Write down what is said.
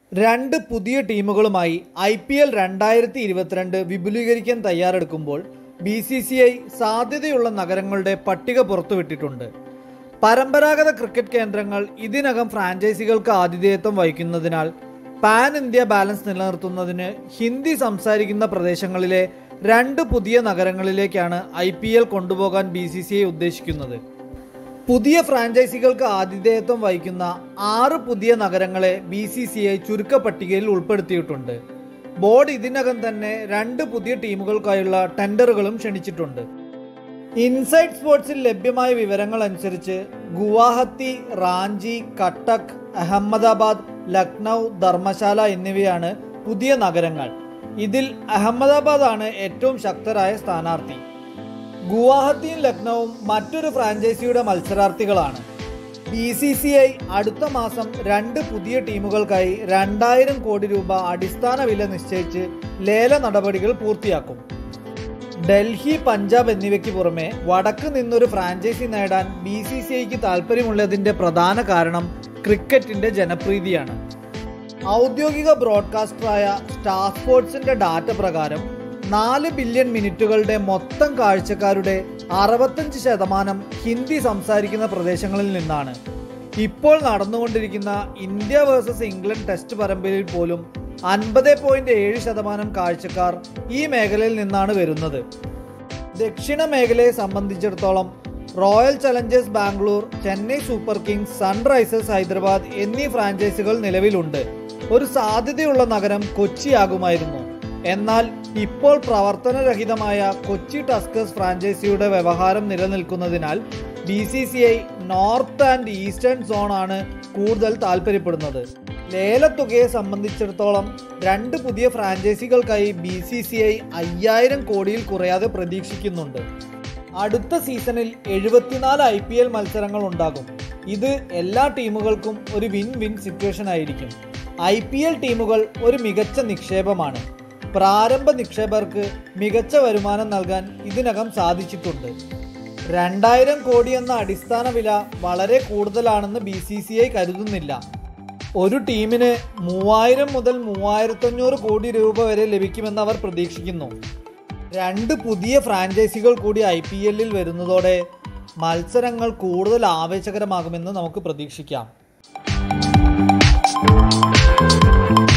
രണ്ട് പുതിയ ടീമുകളുമായി I P L രണ്ടായിരത്തി ഇരുപത്തിരണ്ട് വിപുലീകരിക്കാൻ തയ്യാറെടുക്കുമ്പോൾ ബി സി സി ഐ സാധ്യതയുള്ള നഗരങ്ങളുടെ പട്ടിക പുറത്തുവിട്ടിട്ടുണ്ട് പരമ്പരാഗത ക്രിക്കറ്റ് കേന്ദ്രങ്ങൾ ഇതിനകം ഫ്രാഞ്ചൈസികൾക്ക് ആതിഥേയത്വം വഹിക്കുന്നതിനാൽ പാൻ ഇന്ത്യ ബാലൻസ് നിലനിർത്തുന്നതിന് ഹിന്ദി സംസാരിക്കുന്ന പ്രദേശങ്ങളിലെ രണ്ട് പുതിയ നഗരങ്ങളിലേക്കാണ് ഐ പി എൽ കൊണ്ടുപോകാൻ ബി സി സി ഐ ഉദ്ദേശിക്കുന്നത് പുതിയ ഫ്രാഞ്ചൈസികൾക്ക് ആതിഥേയത്വം വഹിക്കുന്ന ആറ് പുതിയ നഗരങ്ങളെ ബി സി സി ഐ ചുരുക്ക പട്ടികയിൽ ഉൾപ്പെടുത്തിയിട്ടുണ്ട് ബോർഡ് ഇതിനകം തന്നെ രണ്ട് പുതിയ ടീമുകൾക്കായുള്ള ടെൻഡറുകളും ക്ഷണിച്ചിട്ടുണ്ട് ഇൻസൈഡ് സ്പോർട്സിൽ ലഭ്യമായ വിവരങ്ങൾ അനുസരിച്ച് ഗുവാഹത്തി റാഞ്ചി കട്ടക് അഹമ്മദാബാദ് ലക്നൗ ധർമ്മശാല എന്നിവയാണ് പുതിയ നഗരങ്ങൾ ഇതിൽ അഹമ്മദാബാദ് ആണ് ഏറ്റവും ശക്തരായ സ്ഥാനാർത്ഥി ഗുവാഹത്തിയും ലക്നൌവും മറ്റൊരു ഫ്രാഞ്ചൈസിയുടെ മത്സരാർത്ഥികളാണ് ബി സി സി ഐ അടുത്ത മാസം രണ്ട് പുതിയ ടീമുകൾക്കായി രണ്ടായിരം കോടി രൂപ അടിസ്ഥാന വില നിശ്ചയിച്ച് ലേല നടപടികൾ പൂർത്തിയാക്കും ഡൽഹി പഞ്ചാബ് എന്നിവയ്ക്ക് പുറമെ വടക്ക് നിന്നൊരു ഫ്രാഞ്ചൈസി നേടാൻ ബി സി സി ഐക്ക് താല്പര്യമുള്ളതിന്റെ പ്രധാന കാരണം ക്രിക്കറ്റിന്റെ ജനപ്രീതിയാണ് ഔദ്യോഗിക ബ്രോഡ്കാസ്റ്ററായ സ്റ്റാർ സ്പോർട്സിന്റെ ഡാറ്റ പ്രകാരം നാല് ബില്യൺ മിനിറ്റുകളുടെ മൊത്തം കാഴ്ചക്കാരുടെ അറുപത്തഞ്ച് ശതമാനം ഹിന്ദി സംസാരിക്കുന്ന പ്രദേശങ്ങളിൽ നിന്നാണ് ഇപ്പോൾ നടന്നുകൊണ്ടിരിക്കുന്ന ഇന്ത്യ വേഴ്സസ് ഇംഗ്ലണ്ട് ടെസ്റ്റ് പരമ്പരയിൽ പോലും അൻപത് പോയിന്റ് ഏഴ് ശതമാനം കാഴ്ചക്കാർ ഈ മേഖലയിൽ നിന്നാണ് വരുന്നത് ദക്ഷിണ മേഖലയെ സംബന്ധിച്ചിടത്തോളം Royal Challengers Bangalore Chennai Super Kings Sunrisers Hyderabad എന്നീ ഫ്രാഞ്ചൈസികൾ നിലവിലുണ്ട് ഒരു സാധ്യതയുള്ള നഗരം കൊച്ചിയാകുമായിരുന്നു എന്നാൽ ഇപ്പോൾ പ്രവർത്തനരഹിതമായ കൊച്ചി ടസ്കേഴ്സ് ഫ്രാഞ്ചൈസിയുടെ വ്യവഹാരം നിലനിൽക്കുന്നതിനാൽ B C C I north and eastern zone ആണ് കൂടുതൽ താല്പര്യപ്പെടുന്നത് ലേലത്തുകയെ സംബന്ധിച്ചിടത്തോളം രണ്ട് പുതിയ ഫ്രാഞ്ചൈസികൾക്കായി ബി സി സി ഐ അയ്യായിരം കോടിയിൽ കുറയാതെ പ്രതീക്ഷിക്കുന്നുണ്ട് അടുത്ത സീസണിൽ എഴുപത്തിനാല് ഐ പി എൽ മത്സരങ്ങൾ ഉണ്ടാകും ഇത് എല്ലാ ടീമുകൾക്കും ഒരു വിൻ വിൻ സിറ്റുവേഷൻ ആയിരിക്കും ഐ പി എൽ ടീമുകൾ ഒരു മികച്ച നിക്ഷേപമാണ് പ്രാരംഭ നിക്ഷേപകർക്ക് മികച്ച വരുമാനം നൽകാൻ ഇതിനകം സാധിച്ചിട്ടുണ്ട് രണ്ടായിരം കോടി എന്ന അടിസ്ഥാന വില വളരെ കൂടുതലാണെന്ന് ബി സി സി ഐ കരുതുന്നില്ല ഒരു ടീമിന് മൂവായിരം മുതൽ മൂവായിരത്തഞ്ഞൂറ് കോടി രൂപ വരെ ലഭിക്കുമെന്ന് അവർ പ്രതീക്ഷിക്കുന്നു രണ്ട് പുതിയ ഫ്രാഞ്ചൈസികൾ കൂടി ഐ പി എല്ലിൽ വരുന്നതോടെ മത്സരങ്ങൾ കൂടുതൽ ആവേശകരമാകുമെന്ന് നമുക്ക് പ്രതീക്ഷിക്കാം